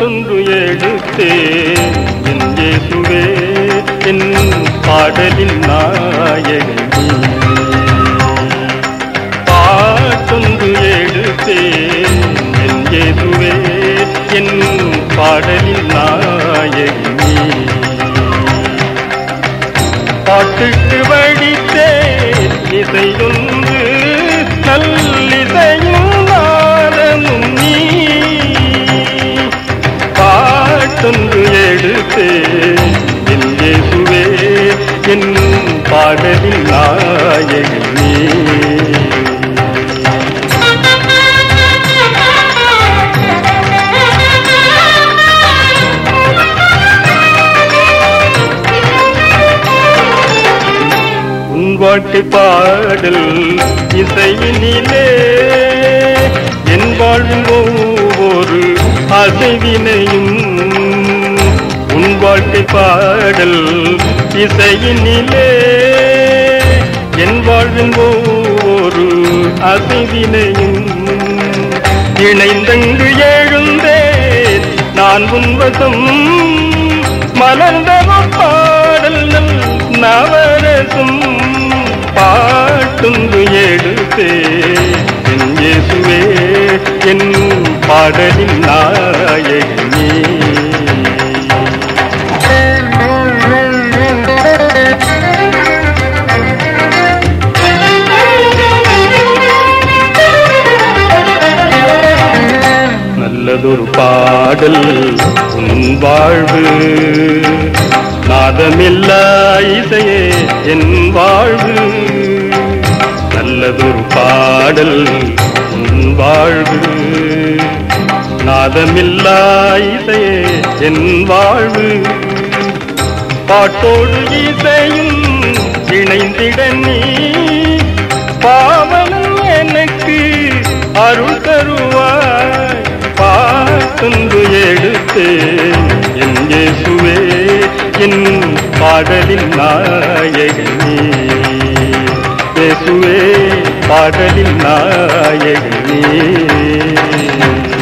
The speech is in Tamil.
பாட்டொன்று எடுத்தே என் இயேசுவே என் பாடலின் நாயகனே பாட்டொன்று எடுத்தே என் இயேசுவே என் பாடலின் நாயகனே பாட்டுக்கு வடித்தே இசையொன்று நல்லிசையும் நாதமும் நீ பாட்டொன்று எடுத்தே என் இயேசுவே என் பாடலின் நாயகனே உன் வாழ்க்கை பாடல் இசையினிலே என் வாழ்வின் ஒவ்வொரு அசைவினையும் உன் வாழ்க்கை பாடல் இசையினிலே என் வாழ்வின் ஒவ்வொரு அசைவினையும் இணைந்தங்கு எழுந்தேன் நான் உன்வசம் மலர்ந்த பாடல் நல் நவரசம் பாட்டுந்து எடுத்தே என் இயேசுவே என் பாடலின் நாயகனே நல்லதொரு பாடல் உன் வாழ்வு நாதமில்லா இசையே என் வாழ்வு நல்லதொரு பாடல் உன் வாழ்வு நாதமில்லா இசையே என் வாழ்வு பாட்டோடு இசையும் இணைந்திட நீ பாவனும் எனக்கு அருள் தருவாய் பாட்டுந்து எடுத்து என் இயேசுவே என் பாடலின் நாயகனே இயேசுவே பாடலின் நாயகனே